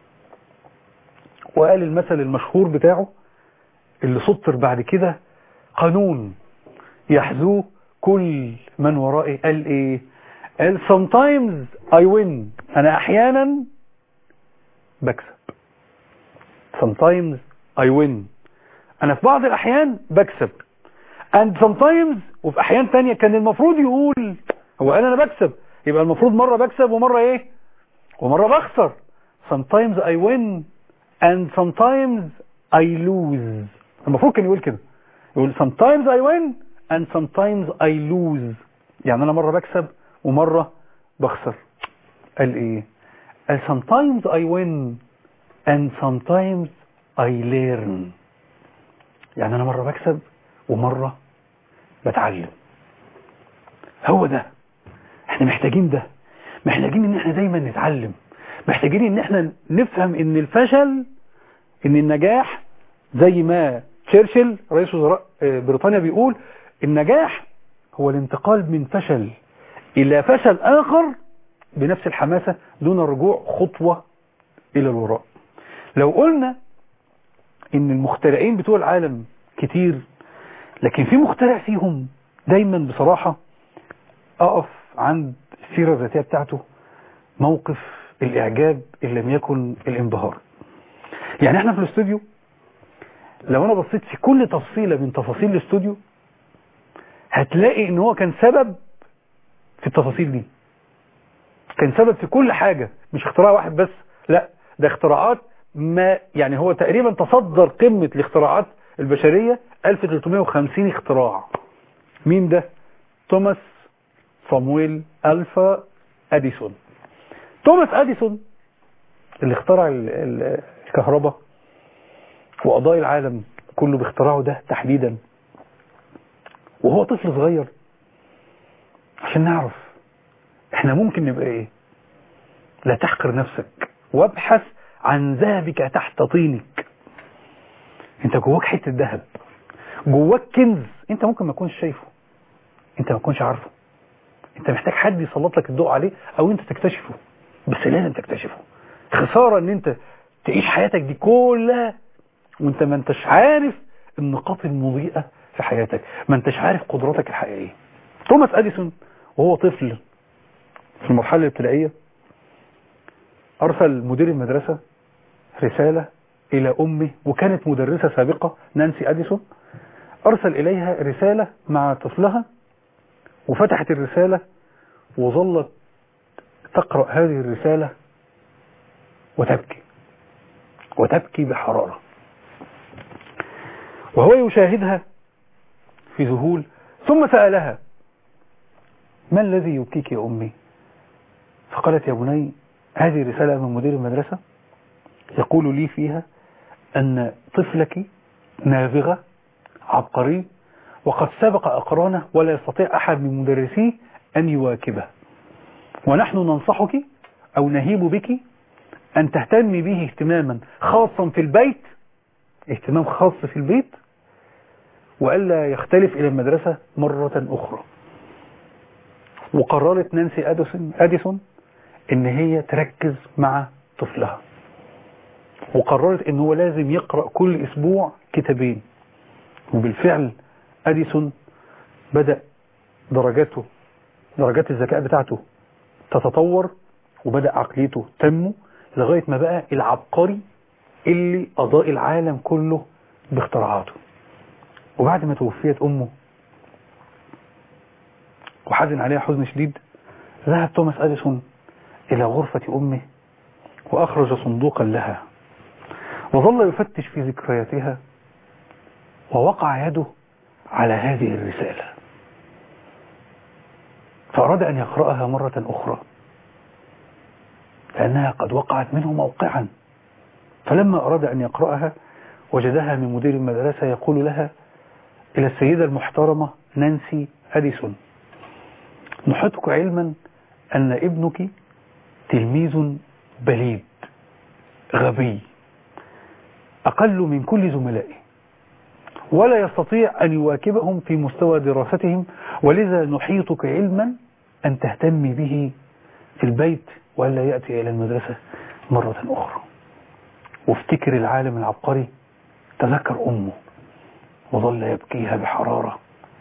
وقال المثل المشهور بتاعه اللي سطر بعد كده قانون يحذوه كل من ورائي قال ايه قال sometimes I win انا احيانا بكسب sometimes I win انا في بعض الاحيان بكسب and sometimes وفي احيان تانية كان المفروض يقول هو قال انا بكسب يبقى المفروض مرة بكسب ومرة ايه ومرة بخسر sometimes I win and sometimes I lose المفروض كان يقول كده يقول sometimes I win and sometimes I lose يعني انا مرة بكسب ومرة بخسر قال ايه قال sometimes I win and sometimes I learn يعني انا مرة بكسب ومرة بتعلم هو ده احنا محتاجين ده محتاجين ان احنا دايما نتعلم محتاجين ان احنا نفهم ان الفشل ان النجاح زي ما تشرشل رئيس وزراء آه، بريطانيا بيقول النجاح هو الانتقال من فشل إلى فشل آخر بنفس الحماسة دون الرجوع خطوة إلى الوراء لو قلنا إن المخترعين بتوع العالم كتير لكن في مخترع فيهم دايما بصراحة أقف عند السيرة الذاتية بتاعته موقف الإعجاب إن لم يكن الانبهار يعني احنا في الاستوديو لو انا بصيت في كل تفصيلة من تفاصيل الاستوديو هتلاقي ان هو كان سبب في التفاصيل دي كان سبب في كل حاجة مش اختراع واحد بس لا ده اختراعات ما يعني هو تقريبا تصدر قمة الاختراعات البشرية 1350 اختراع مين ده توماس صامويل ألفا أديسون توماس أديسون اللي اخترع ال- ال- الكهرباء وأضاء العالم كله باختراعه ده تحديدا وهو طفل صغير عشان نعرف احنا ممكن نبقى ايه لا تحقر نفسك وابحث عن ذهبك تحت طينك انت جواك حته ذهب جواك كنز انت ممكن ما تكونش شايفه انت ما تكونش عارفه انت محتاج حد يسلط لك الضوء عليه او انت تكتشفه بس لازم تكتشفه خساره ان انت تعيش حياتك دي كلها وانت ما انتش عارف النقاط المضيئه في حياتك ما انتش عارف قدراتك الحقيقيه توماس اديسون وهو طفل في المرحله الابتدائيه ارسل مدير المدرسه رساله الى امه وكانت مدرسه سابقه نانسي اديسون ارسل اليها رساله مع طفلها وفتحت الرساله وظلت تقرا هذه الرساله وتبكي وتبكي بحراره وهو يشاهدها في ذهول ثم سالها ما الذي يبكيك يا امي فقالت يا بني هذه رساله من مدير المدرسه يقول لي فيها أن طفلك نابغة عبقري وقد سبق أقرانه ولا يستطيع أحد من مدرسيه أن يواكبه ونحن ننصحك أو نهيب بك أن تهتمي به اهتماما خاصا في البيت اهتمام خاص في البيت وألا يختلف إلى المدرسة مرة أخرى وقررت نانسي أديسون, أديسون إن هي تركز مع طفلها وقررت ان هو لازم يقرأ كل اسبوع كتابين وبالفعل اديسون بدأ درجاته درجات الذكاء بتاعته تتطور وبدأ عقليته تنمو لغاية ما بقى العبقري اللي أضاء العالم كله باختراعاته وبعد ما توفيت أمه وحزن عليها حزن شديد ذهب توماس أديسون إلى غرفة أمه وأخرج صندوقا لها وظل يفتش في ذكرياتها ووقع يده على هذه الرسالة فأراد أن يقرأها مرة أخرى لأنها قد وقعت منه موقعا فلما أراد أن يقرأها وجدها من مدير المدرسة يقول لها إلى السيدة المحترمة نانسي أديسون نحطك علما أن ابنك تلميذ بليد غبي أقل من كل زملائه ولا يستطيع أن يواكبهم في مستوى دراستهم ولذا نحيطك علما أن تهتمي به في البيت ولا يأتي إلى المدرسة مرة أخرى وافتكر العالم العبقري تذكر أمه وظل يبكيها بحرارة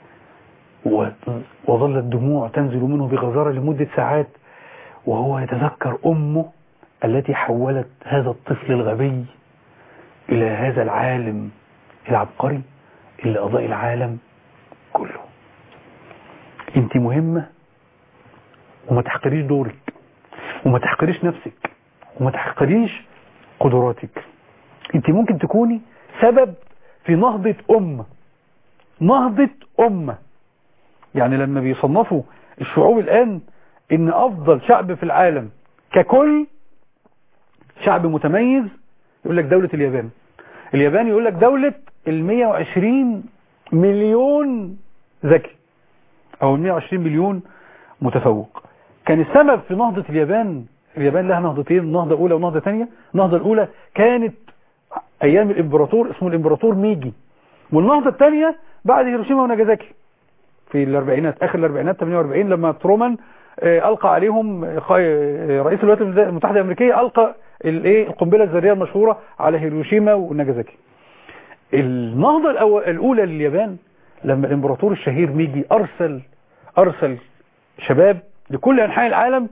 وظل الدموع تنزل منه بغزارة لمدة ساعات وهو يتذكر أمه التي حولت هذا الطفل الغبي إلى هذا العالم العبقري اللي أضاء العالم كله انت مهمة وما تحقريش دورك وما تحقريش نفسك وما تحقريش قدراتك انت ممكن تكوني سبب في نهضة أمة نهضة أمة يعني لما بيصنفوا الشعوب الآن ان أفضل شعب في العالم ككل شعب متميز يقول لك دولة اليابان اليابان يقول لك دولة ال 120 مليون ذكي او ال 120 مليون متفوق كان السبب في نهضة اليابان اليابان لها نهضتين نهضة اولى ونهضة ثانيه النهضة الاولى كانت ايام الامبراطور اسمه الامبراطور ميجي والنهضة الثانيه بعد هيروشيما وناجازاكي في الاربعينات اخر الاربعينات 48 لما ترومان آه، ألقى عليهم آه، آه، رئيس الولايات المتحدة الأمريكية ألقى الايه القنبلة الذرية المشهورة على هيروشيما وناجازاكي النهضة الأول- الأولى لليابان لما الإمبراطور الشهير ميجي أرسل أرسل شباب لكل أنحاء العالم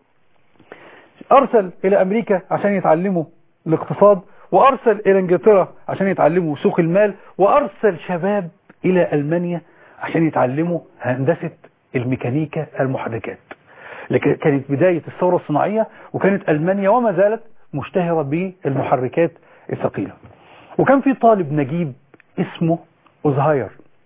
أرسل إلى أمريكا عشان يتعلموا الاقتصاد وأرسل إلى إنجلترا عشان يتعلموا سوق المال وأرسل شباب إلى ألمانيا عشان يتعلموا هندسة الميكانيكا المحركات لك- كانت بداية الثورة الصناعية وكانت ألمانيا وما زالت مشتهرة بالمحركات الثقيلة وكان في طالب نجيب اسمه أوزهاير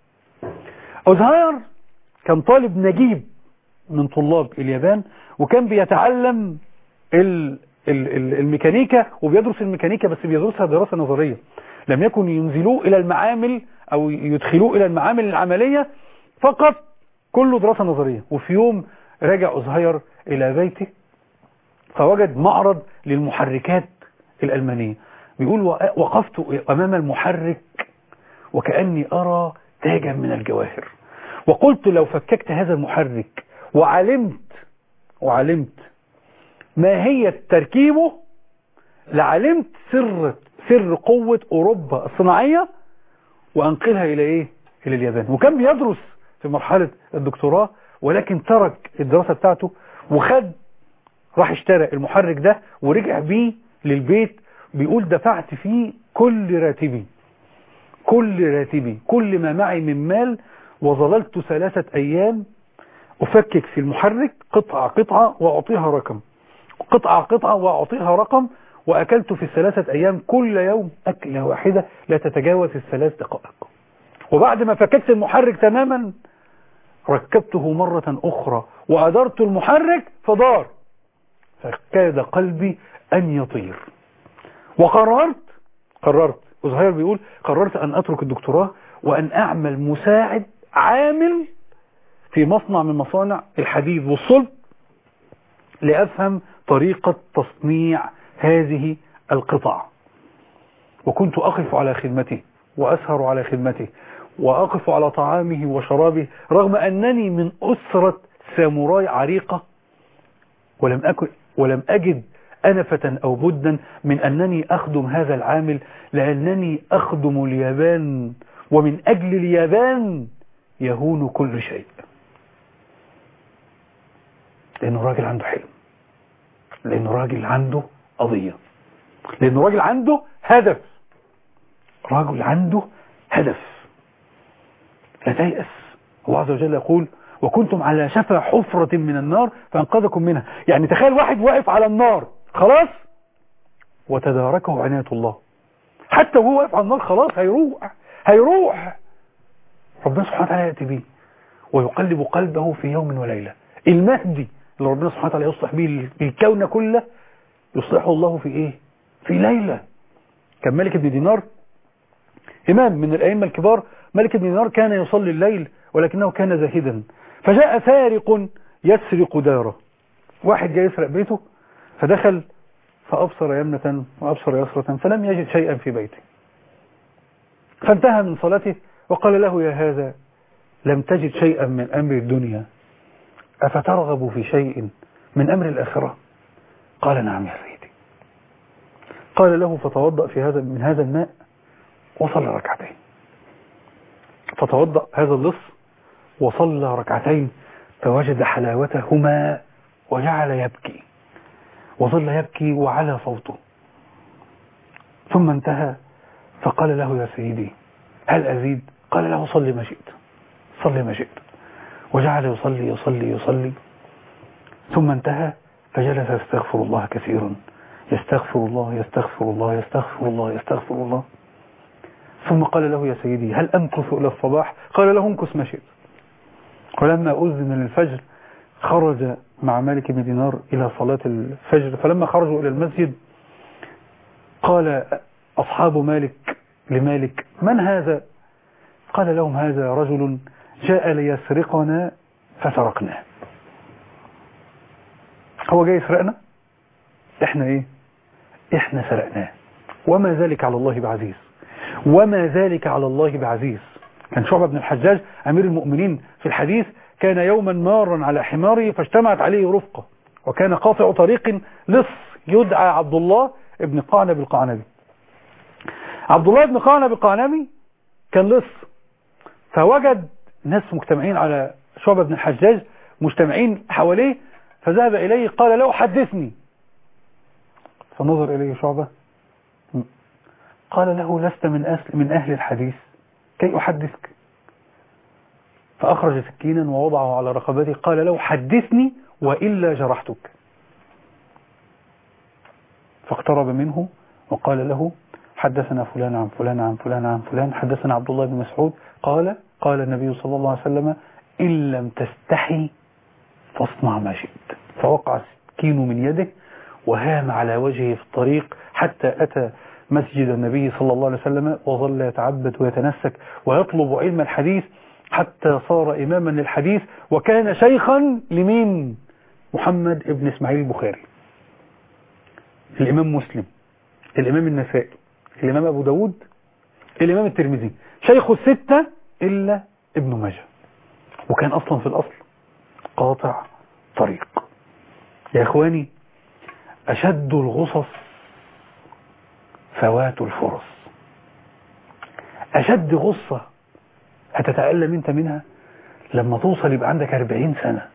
أوزهاير كان طالب نجيب من طلاب اليابان وكان بيتعلم ال- ال- ال- الميكانيكا وبيدرس الميكانيكا بس بيدرسها دراسة نظرية لم يكن ينزلوه إلى المعامل أو يدخلوه إلى المعامل العملية فقط كله دراسة نظرية وفي يوم راجع أزهير إلى بيته فوجد معرض للمحركات الألمانية بيقول "وق- وقفت أمام المحرك وكأني أرى تاجا من الجواهر وقلت لو فككت هذا المحرك وعلمت وعلمت ما هي تركيبه لعلمت سر سر قوة أوروبا الصناعية وأنقلها إلى إيه؟ إلى اليابان وكان بيدرس في مرحلة الدكتوراه ولكن ترك الدراسة بتاعته وخد راح اشترى المحرك ده ورجع بيه للبيت بيقول دفعت فيه كل راتبي كل راتبي كل ما معي من مال وظللت ثلاثة أيام أفكك في المحرك قطعة قطعة وأعطيها رقم قطعة قطعة وأعطيها رقم وأكلت في الثلاثة أيام كل يوم أكلة واحدة لا تتجاوز الثلاث دقائق وبعد ما فككت المحرك تماما ركبته مرة أخرى وأدرت المحرك فدار فكاد قلبي أن يطير وقررت قررت وزهير بيقول قررت أن أترك الدكتوراه وأن أعمل مساعد عامل في مصنع من مصانع الحديد والصلب لأفهم طريقة تصنيع هذه القطع وكنت أقف على خدمته وأسهر على خدمته وأقف على طعامه وشرابه رغم أنني من أسرة ساموراي عريقة ولم أكن ولم أجد أنفة أو بدا من أنني أخدم هذا العامل لأنني أخدم اليابان ومن أجل اليابان يهون كل شيء لأنه راجل عنده حلم لأنه راجل عنده قضية لأنه راجل عنده هدف راجل عنده هدف لا تيأس الله عز وجل يقول وكنتم على شفا حفرة من النار فأنقذكم منها يعني تخيل واحد واقف على النار خلاص وتداركه عناية الله حتى وهو واقف على النار خلاص هيروح هيروح ربنا سبحانه وتعالى يأتي به ويقلب قلبه في يوم وليلة المهدي اللي ربنا سبحانه وتعالى يصلح به الكون كله يصلحه الله في ايه في ليلة كان ملك بن دينار إمام من الأئمة الكبار ملك بن دينار كان يصلي الليل ولكنه كان زاهدا فجاء سارق يسرق داره واحد جاي يسرق بيته فدخل فأبصر يمنة وأبصر يسرة فلم يجد شيئا في بيته فانتهى من صلاته وقال له يا هذا لم تجد شيئا من أمر الدنيا أفترغب في شيء من أمر الآخرة قال نعم يا سيدي قال له فتوضأ في هذا من هذا الماء وصلى ركعتين فتوضأ هذا اللص وصلى ركعتين فوجد حلاوتهما وجعل يبكي وظل يبكي وعلى صوته ثم انتهى فقال له يا سيدي هل أزيد قال له صلي ما شئت صلي ما شئت وجعل يصلي يصلي يصلي ثم انتهى فجلس يستغفر الله كثيرا يستغفر الله يستغفر الله يستغفر الله يستغفر الله ثم قال له يا سيدي هل أمكث إلى الصباح قال له امكث ما شئت ولما أذن للفجر خرج مع مالك بن دينار إلى صلاة الفجر فلما خرجوا إلى المسجد قال أصحاب مالك لمالك من هذا قال لهم هذا رجل جاء ليسرقنا فسرقناه هو جاي يسرقنا احنا ايه احنا سرقناه وما ذلك على الله بعزيز وما ذلك على الله بعزيز كان شعبة بن الحجاج أمير المؤمنين في الحديث كان يوما مارا على حماره فاجتمعت عليه رفقة وكان قاطع طريق لص يدعى عبد الله ابن قعنب القعنبي عبد الله بن قعنب القعنبي كان لص فوجد ناس مجتمعين على شعبة بن الحجاج مجتمعين حواليه فذهب إليه قال له حدثني فنظر إليه شعبة قال له لست من أهل, من أهل الحديث كي أحدثك فأخرج سكينا ووضعه على رقبته قال له حدثني وإلا جرحتك فاقترب منه وقال له حدثنا فلان عن فلان عن فلان عن فلان حدثنا عبد الله بن مسعود قال قال النبي صلى الله عليه وسلم إن لم تستحي فاصنع ما شئت فوقع السكين من يده وهام على وجهه في الطريق حتى أتى مسجد النبي صلى الله عليه وسلم وظل يتعبد ويتنسك ويطلب علم الحديث حتى صار إماما للحديث وكان شيخا لمين محمد ابن إسماعيل البخاري الإمام مسلم الإمام النسائي الإمام أبو داود الإمام الترمذي شيخ الستة إلا ابن ماجه وكان أصلا في الأصل قاطع طريق يا إخواني أشد الغصص فوات الفرص أشد غصة هتتألم أنت منها لما توصل يبقى عندك 40 سنة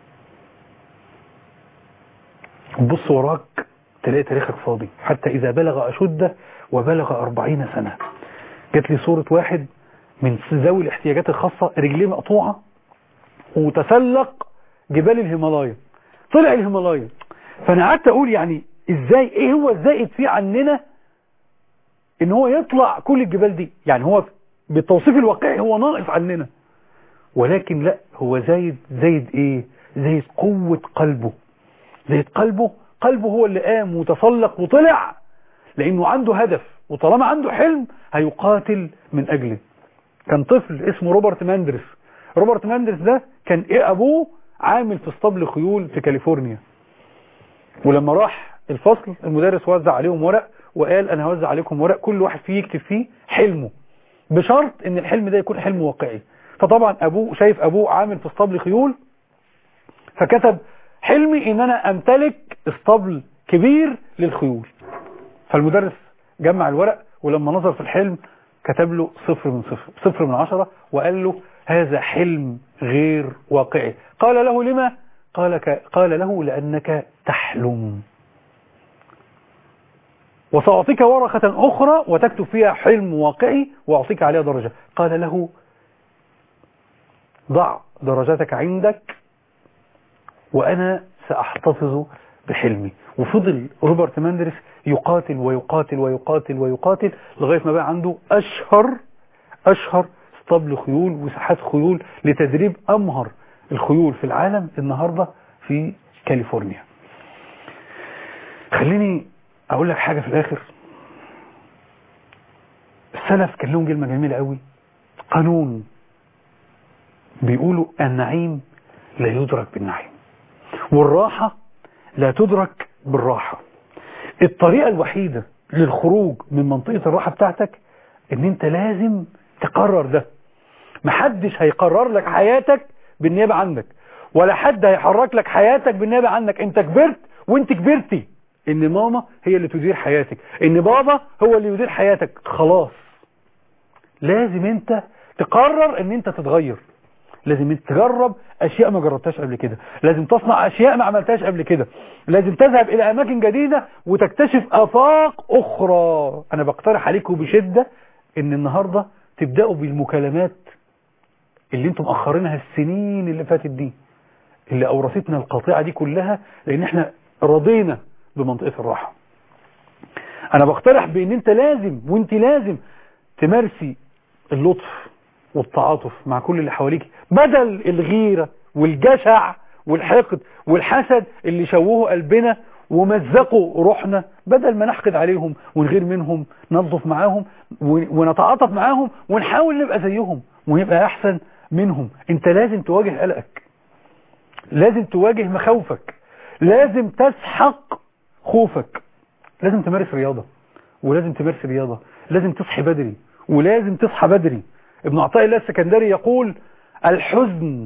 تبص وراك تلاقي تاريخك فاضي حتى إذا بلغ أشده وبلغ أربعين سنة جات لي صورة واحد من ذوي الاحتياجات الخاصة رجليه مقطوعة وتسلق جبال الهيمالايا طلع الهيمالايا فأنا قعدت أقول يعني إزاي إيه هو الزائد فيه عننا إن هو يطلع كل الجبال دي يعني هو بالتوصيف الواقعي هو ناقص عننا ولكن لا هو زايد زايد إيه زايد قوة قلبه زايد قلبه قلبه هو اللي قام وتسلق وطلع لأنه عنده هدف وطالما عنده حلم هيقاتل من أجله كان طفل اسمه روبرت ماندرس روبرت ماندرس ده كان إيه أبوه عامل في اسطبل خيول في كاليفورنيا ولما راح الفصل المدرس وزع عليهم ورق وقال أنا هوزع عليكم ورق كل واحد فيه يكتب فيه حلمه بشرط ان الحلم ده يكون حلم واقعي فطبعا أبوه شايف أبوه عامل في اسطبل خيول فكتب حلمي ان انا امتلك اسطبل كبير للخيول فالمدرس جمع الورق ولما نظر في الحلم كتب له صفر من صفر صفر من عشرة وقال له هذا حلم غير واقعي قال له لما قال, ك... قال له لأنك تحلم وسأعطيك ورقة أخرى وتكتب فيها حلم واقعي وأعطيك عليها درجة قال له ضع درجتك عندك وأنا سأحتفظ بحلمي وفضل روبرت ماندرس يقاتل ويقاتل ويقاتل ويقاتل لغاية ما بقى عنده أشهر أشهر اسطبل خيول وساحات خيول لتدريب أمهر الخيول في العالم النهاردة في كاليفورنيا خليني أقول لك حاجة في الآخر السلف كان لهم كلمة جميلة قوي قانون بيقولوا النعيم لا يدرك بالنعيم والراحة لا تدرك بالراحة الطريقة الوحيدة للخروج من منطقة الراحة بتاعتك ان انت لازم تقرر ده محدش هيقرر لك حياتك بالنيابة عنك ولا حد هيحرك لك حياتك بالنيابة عنك انت كبرت وانت كبرتي ان ماما هي اللي تدير حياتك ان بابا هو اللي يدير حياتك خلاص لازم انت تقرر ان انت تتغير لازم انت تجرب اشياء ما جربتهاش قبل كده لازم تصنع اشياء ما عملتهاش قبل كده لازم تذهب الى اماكن جديدة وتكتشف افاق اخرى انا بقترح عليكم بشدة ان النهاردة تبدأوا بالمكالمات اللي انتم مأخرينها السنين اللي فاتت دي اللي اورثتنا القاطعة دي كلها لان احنا رضينا بمنطقة الراحة انا بقترح بان انت لازم وانت لازم تمارسي اللطف والتعاطف مع كل اللي حواليك بدل الغيرة والجشع والحقد والحسد اللي شوهوا قلبنا ومزقوا روحنا بدل ما نحقد عليهم ونغير منهم نلطف معاهم ونتعاطف معاهم ونحاول نبقى زيهم ونبقى احسن منهم انت لازم تواجه قلقك لازم تواجه مخاوفك لازم تسحق خوفك لازم تمارس رياضة ولازم تمارس رياضة لازم تصحي بدري ولازم تصحى بدري ابن عطاء الله السكندري يقول الحزن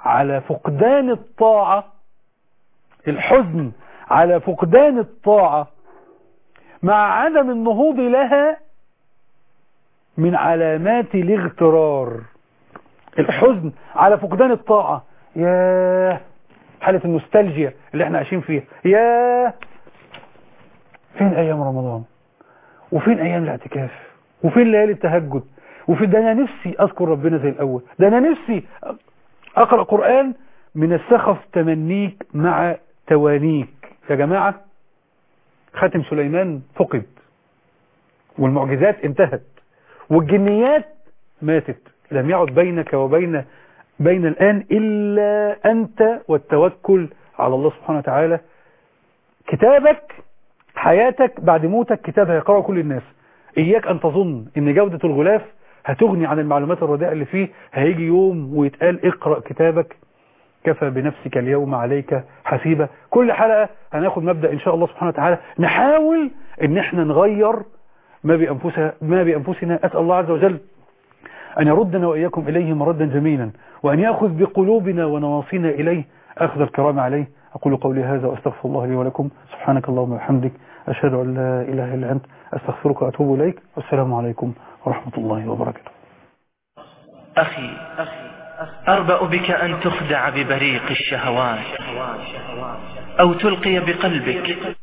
على فقدان الطاعة الحزن على فقدان الطاعة مع عدم النهوض لها من علامات الاغترار الحزن على فقدان الطاعة ياه حالة النوستالجيا اللي احنا عايشين فيها ياه فين ايام رمضان وفين ايام الاعتكاف وفين ليالي التهجد وفين ده انا نفسي اذكر ربنا زي الاول ده انا نفسي اقرا قران من السخف تمنيك مع توانيك يا جماعه خاتم سليمان فقد والمعجزات انتهت والجنيات ماتت لم يعد بينك وبين بين الآن إلا أنت والتوكل على الله سبحانه وتعالى كتابك حياتك بعد موتك كتاب هيقرأه كل الناس إياك أن تظن أن جودة الغلاف هتغني عن المعلومات الرديئة اللي فيه هيجي يوم ويتقال اقرأ كتابك كفى بنفسك اليوم عليك حسيبة كل حلقة هناخد مبدأ إن شاء الله سبحانه وتعالى نحاول أن احنا نغير ما بأنفسنا, ما بأنفسنا أسأل الله عز وجل أن يردنا وإياكم إليه مردا جميلا وأن يأخذ بقلوبنا ونواصينا إليه أخذ الكرام عليه أقول قولي هذا وأستغفر الله لي ولكم سبحانك اللهم وبحمدك أشهد أن لا إله إلا أنت أستغفرك وأتوب إليك والسلام عليكم ورحمة الله وبركاته أخي أربأ بك أن تخدع ببريق الشهوات أو تلقي بقلبك